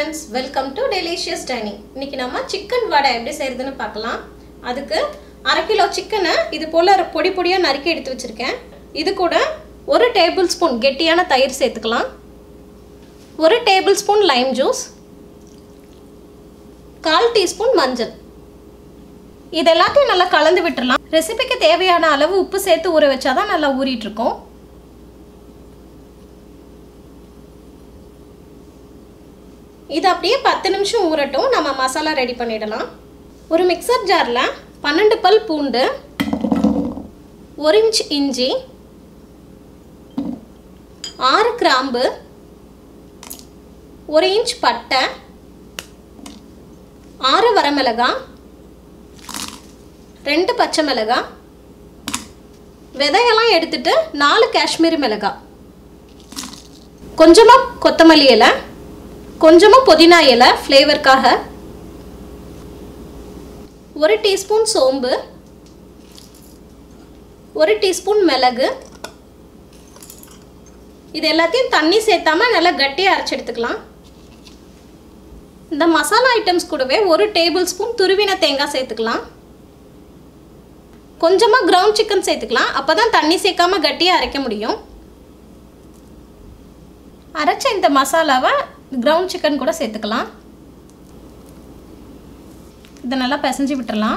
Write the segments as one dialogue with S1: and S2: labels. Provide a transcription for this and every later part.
S1: friends welcome to delicious dining இன்னைக்கு நம்ம chicken வடை எப்படி செய்யறதுன்னு பார்க்கலாம் அதுக்கு அரை கிலோ சிக்கனை இது போல் பொடி பொடியாக நறுக்கி எடுத்து வச்சுருக்கேன் இது கூட ஒரு டேபிள் ஸ்பூன் கெட்டியான தயிர் சேர்த்துக்கலாம் ஒரு டேபிள் ஸ்பூன் லைம் ஜூஸ் கால் டீஸ்பூன் மஞ்சள் இது எல்லாத்தையும் நல்லா கலந்து விட்டுறலாம் ரெசிபிக்கு தேவையான அளவு உப்பு சேர்த்து ஊற வச்சாதான் நல்லா ஊறிட்டு இருக்கும் இது அப்படியே பத்து நிமிஷம் ஊறட்டும் நம்ம மசாலா ரெடி பண்ணிடலாம் ஒரு மிக்சர் ஜாரில் பன்னெண்டு பல் பூண்டு ஒரு இன்ச் இஞ்சி ஆறு கிராம்பு ஒரு இன்ச் பட்டை ஆறு வரமிளகாய் ரெண்டு பச்சை மிளகாய் விதையெல்லாம் எடுத்துட்டு நாலு காஷ்மீரி மிளகாய் கொஞ்சமாக கொத்தமல்லி இலை கொஞ்சமாக புதினா இலை ஃப்ளேவருக்காக ஒரு டீஸ்பூன் சோம்பு ஒரு டீஸ்பூன் மிளகு இது எல்லாத்தையும் தண்ணி சேர்த்தாம நல்லா கட்டியாக அரைச்சி எடுத்துக்கலாம் இந்த மசாலா ஐட்டம்ஸ் கூடவே ஒரு டேபிள் ஸ்பூன் துருவின தேங்காய் சேர்த்துக்கலாம் கொஞ்சமாக கிரவுண்ட் சிக்கன் சேர்த்துக்கலாம் அப்போ தான் தண்ணி சேர்க்காம கட்டியாக அரைக்க முடியும் அரைச்ச இந்த மசாலாவை கிரவுண்ட் சிக்கன் கூட சேர்த்துக்கலாம் இதை நல்லா பிசைஞ்சு விட்டுறலாம்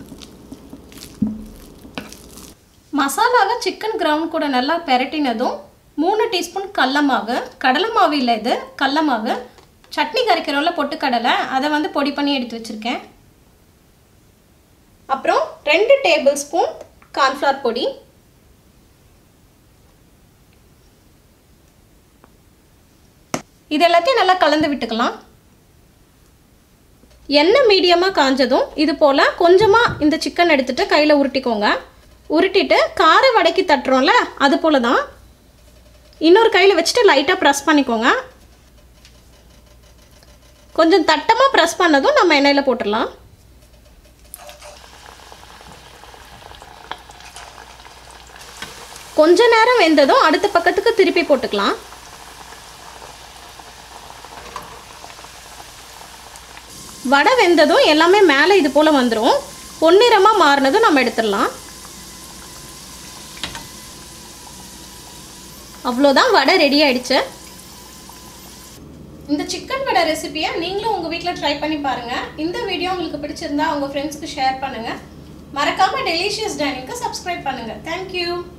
S1: மசாலாவை சிக்கன் கிரவுண்ட் கூட நல்லா பெரட்டினதும் மூணு டீஸ்பூன் கடல மாவு கடலை மாவு இல்லை இது கடல மாவு சட்னி கரைக்கிறோம்ல பொட்டுக்கடலை அதை வந்து பொடி பண்ணி எடுத்து வச்சுருக்கேன் அப்புறம் ரெண்டு டேபிள் ஸ்பூன் கார்ன்ஃப்ளவர் பொடி இது எல்லாத்தையும் நல்லா கலந்து விட்டுக்கலாம் எண்ணெய் மீடியமாக காஞ்சதும் இது போல் கொஞ்சமாக இந்த சிக்கன் எடுத்துகிட்டு கையில் உருட்டிக்கோங்க உருட்டிட்டு கார வடைக்கு தட்டுறோம்ல அது போல் தான் இன்னொரு கையில் வச்சுட்டு லைட்டாக ப்ரெஸ் பண்ணிக்கோங்க கொஞ்சம் தட்டமாக ப்ரெஸ் பண்ணதும் நம்ம எண்ணெயில் போட்டுடலாம் கொஞ்ச நேரம் வெந்ததும் அடுத்த பக்கத்துக்கு திருப்பி போட்டுக்கலாம் வடை வெந்ததும் எல்லாமே மேலே இது போல் வந்துடும் பொன்னிறமாக மாறினதும் நம்ம எடுத்துடலாம் அவ்வளோதான் வடை ரெடி ஆயிடுச்சு இந்த சிக்கன் வடை ரெசிபியை நீங்களும் உங்கள் வீட்டில் ட்ரை பண்ணி பாருங்கள் இந்த வீடியோ உங்களுக்கு பிடிச்சிருந்தா உங்கள் ஃப்ரெண்ட்ஸ்க்கு ஷேர் பண்ணுங்கள் மறக்காமல் டெலிஷியஸ் டைனிங்க்கு சப்ஸ்கிரைப் பண்ணுங்கள் தேங்க்யூ